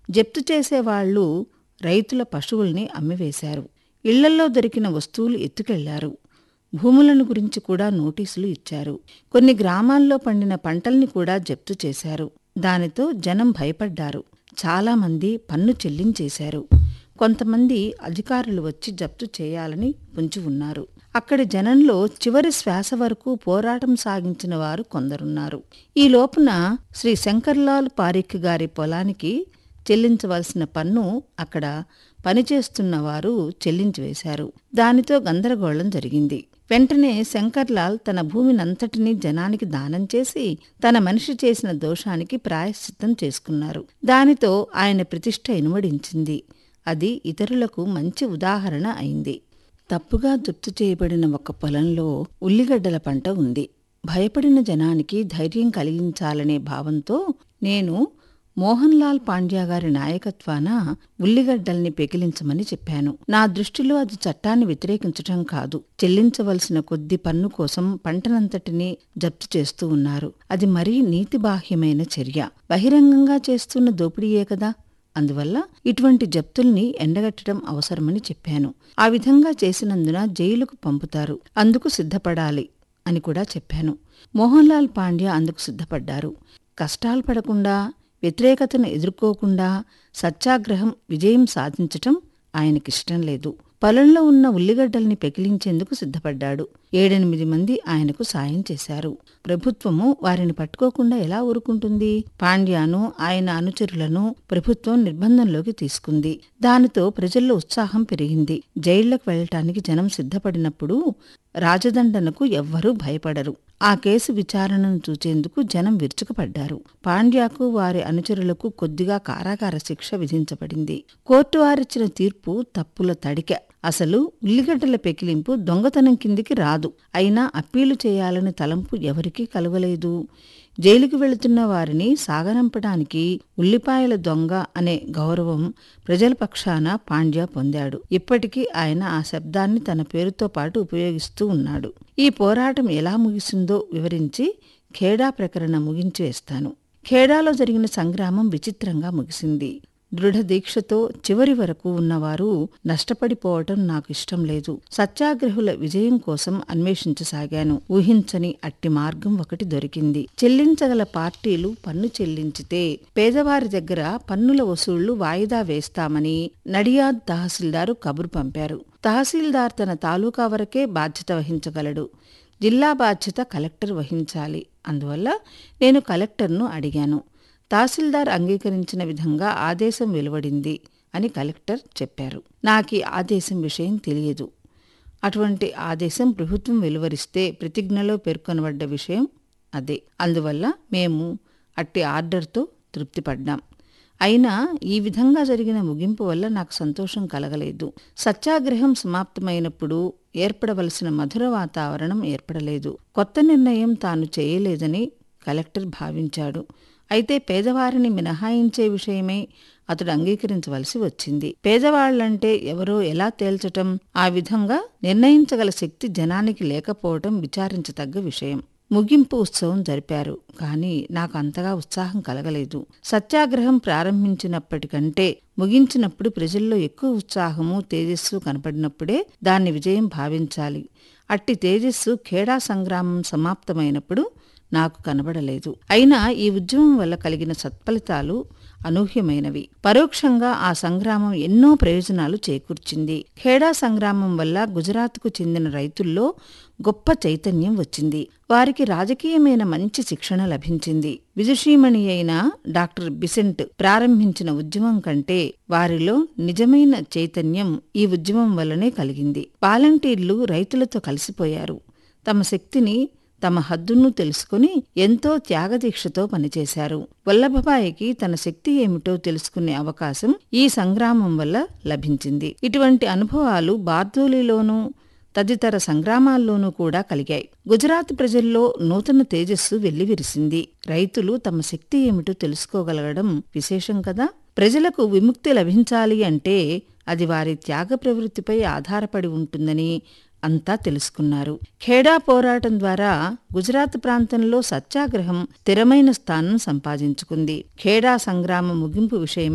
జప్తు చేసేవాళ్లు రైతుల పశువుల్ని అమ్మివేశారు ఇళ్లల్లో దొరికిన వస్తువులు ఎత్తుకెళ్లారు భూములను గురించి కూడా నోటీసులు ఇచ్చారు కొన్ని గ్రామాల్లో పండిన పంటల్ని కూడా జప్తు చేశారు దానితో జనం భయపడ్డారు చాలామంది పన్ను చెల్లించేశారు కొంతమంది అధికారులు వచ్చి జప్తు చేయాలని పుంచి ఉన్నారు అక్కడి జనంలో చివరి శ్వాస వరకు పోరాటం సాగించిన వారు కొందరున్నారు ఈ లోపున శ్రీ శంకర్లాల్ పారిక్ గారి పొలానికి చెల్లించవలసిన పన్ను అక్కడ పనిచేస్తున్న వారు చెల్లించివేశారు దానితో గందరగోళం జరిగింది వెంటనే శంకర్లాల్ తన భూమినంతటినీ జనానికి దానం చేసి తన మనిషి చేసిన దోషానికి ప్రాయశ్చిత్తం చేసుకున్నారు దానితో ఆయన ప్రతిష్ట ఇనుమడించింది అది ఇతరులకు మంచి ఉదాహరణ అయింది తప్పుగా గుర్తు చేయబడిన ఒక పొలంలో ఉల్లిగడ్డల పంట ఉంది భయపడిన జనానికి ధైర్యం కలిగించాలనే భావంతో నేను మోహన్ లాల్ పాండ్యా గారి నాయకత్వాన ఉల్లిగడ్డల్ని పెకిలించమని చెప్పాను నా దృష్టిలో అది చట్టాన్ని వ్యతిరేకించటం కాదు చెల్లించవలసిన కొద్ది పన్ను కోసం పంటనంతటినీ జప్తు చేస్తూ ఉన్నారు అది మరీ నీతిబాహ్యమైన చర్య బహిరంగంగా చేస్తున్న దోపిడీయే కదా అందువల్ల ఇటువంటి జప్తుల్ని ఎండగట్టడం అవసరమని చెప్పాను ఆ విధంగా చేసినందున జైలుకు పంపుతారు అందుకు సిద్ధపడాలి అని కూడా చెప్పాను మోహన్ లాల్ పాండ్యా అందుకు సిద్ధపడ్డారు కష్టాలు పడకుండా వ్యతిరేకతను ఎదుర్కోకుండా సత్యాగ్రహం విజయం సాధించటం ఆయనకిష్టం లేదు పొలంలో ఉన్న ఉల్లిగడ్డల్ని పెకిలించేందుకు సిద్ధపడ్డాడు ఏడెనిమిది మంది ఆయనకు సాయం చేశారు ప్రభుత్వము వారిని పట్టుకోకుండా ఎలా ఊరుకుంటుంది పాండ్యాను ఆయన అనుచరులను ప్రభుత్వం నిర్బంధంలోకి తీసుకుంది దానితో ప్రజల్లో ఉత్సాహం పెరిగింది జైళ్లకు వెళ్లటానికి జనం సిద్ధపడినప్పుడు రాజదండనకు ఎవ్వరూ భయపడరు ఆ కేసు విచారణను చూచేందుకు జనం విరుచుకుపడ్డారు పాండ్యాకు వారి అనుచరులకు కొద్దిగా కారాగార శిక్ష విధించబడింది కోర్టు వారిచ్చిన తీర్పు తప్పుల తడిక అసలు ఉల్లిగడ్డల పెకిలింపు దొంగతనం కిందికి రాదు అయినా అప్పీలు చేయాలని తలంపు ఎవరికీ కలగలేదు జైలుకు వెళుతున్న వారిని సాగనంపడానికి ఉల్లిపాయల దొంగ అనే గౌరవం ప్రజల పక్షాన పాండ్యా పొందాడు ఇప్పటికీ ఆయన ఆ శబ్దాన్ని తన పేరుతో పాటు ఉపయోగిస్తూ ఉన్నాడు ఈ పోరాటం ఎలా ముగిసిందో వివరించి ఖేడా ప్రకరణ ముగించి వేస్తాను ఖేడాలో జరిగిన సంగ్రామం విచిత్రంగా ముగిసింది దృఢ దీక్షతో చివరి వరకు ఉన్నవారు నష్టపడిపోవటం నాకు ఇష్టం లేదు సత్యాగ్రహుల విజయం కోసం అన్వేషించసాగాను ఊహించని అట్టి మార్గం ఒకటి దొరికింది చెల్లించగల పార్టీలు పన్ను చెల్లించితే పేదవారి దగ్గర పన్నుల వసూళ్లు వాయిదా వేస్తామని నడియాద్ తహసీల్దారు కబురు పంపారు తహసీల్దార్ తన తాలూకా వరకే బాధ్యత వహించగలడు జిల్లా బాధ్యత కలెక్టర్ వహించాలి అందువల్ల నేను కలెక్టర్ను అడిగాను తహసీల్దార్ అంగీకరించిన విధంగా ఆదేశం వెలువడింది అని కలెక్టర్ చెప్పారు నాకీ ఆదేశం విషయం తెలియదు అటువంటి ఆదేశం ప్రభుత్వం వెలువరిస్తే ప్రతిజ్ఞలో పేర్కొనబడ్డ విషయం అదే అందువల్ల మేము అట్టి ఆర్డర్తో తృప్తిపడ్డాం అయినా ఈ విధంగా జరిగిన ముగింపు వల్ల నాకు సంతోషం కలగలేదు సత్యాగ్రహం సమాప్తమైనప్పుడు ఏర్పడవలసిన మధుర వాతావరణం ఏర్పడలేదు కొత్త నిర్ణయం తాను చేయలేదని కలెక్టర్ భావించాడు అయితే పేదవారిని మినహాయించే విషయమై అతడు అంగీకరించవలసి వచ్చింది పేదవాళ్లంటే ఎవరో ఎలా తేల్చటం ఆ విధంగా నిర్ణయించగల శక్తి జనానికి లేకపోవటం విచారించతగ్గ విషయం ముగింపు ఉత్సవం జరిపారు కానీ నాకు అంతగా ఉత్సాహం కలగలేదు సత్యాగ్రహం ప్రారంభించినప్పటికంటే ముగించినప్పుడు ప్రజల్లో ఎక్కువ ఉత్సాహము తేజస్సు కనపడినప్పుడే దాన్ని విజయం భావించాలి అట్టి తేజస్సు ఖేడా సంగ్రామం సమాప్తమైనప్పుడు నాకు కనబడలేదు అయినా ఈ ఉద్యమం వల్ల కలిగిన సత్ఫలితాలు అనూహ్యమైనవి పరోక్షంగా ఆ సంగ్రామం ఎన్నో ప్రయోజనాలు చేకూర్చింది ఖేడా సంగ్రామం వల్ల గుజరాత్కు చెందిన రైతుల్లో గొప్ప చైతన్యం వచ్చింది వారికి రాజకీయమైన మంచి శిక్షణ లభించింది విదుషీమణి అయిన డాక్టర్ బిసెంట్ ప్రారంభించిన ఉద్యమం కంటే వారిలో నిజమైన చైతన్యం ఈ ఉద్యమం వల్లనే కలిగింది వాలంటీర్లు రైతులతో కలిసిపోయారు తమ శక్తిని తమ హద్దును తెలుసుకుని ఎంతో త్యాగదీక్షతో పనిచేశారు వల్లభబాయికి తన శక్తి ఏమిటో తెలుసుకునే అవకాశం ఈ సంగ్రామం వల్ల లభించింది ఇటువంటి అనుభవాలు బార్దోలిలోనూ తదితర సంగ్రామాల్లోనూ కూడా కలిగాయి గుజరాత్ ప్రజల్లో నూతన తేజస్సు వెల్లివిరిసింది రైతులు తమ శక్తి ఏమిటో తెలుసుకోగలగడం విశేషం కదా ప్రజలకు విముక్తి లభించాలి అంటే అది వారి త్యాగ ప్రవృత్తిపై ఆధారపడి ఉంటుందని అంతా తెలుసుకున్నారు ఖేడా పోరాటం ద్వారా గుజరాత్ ప్రాంతంలో సత్యాగ్రహం స్థిరమైన స్థానం సంపాదించుకుంది ఖేడా సంగ్రామ ముగింపు విషయమై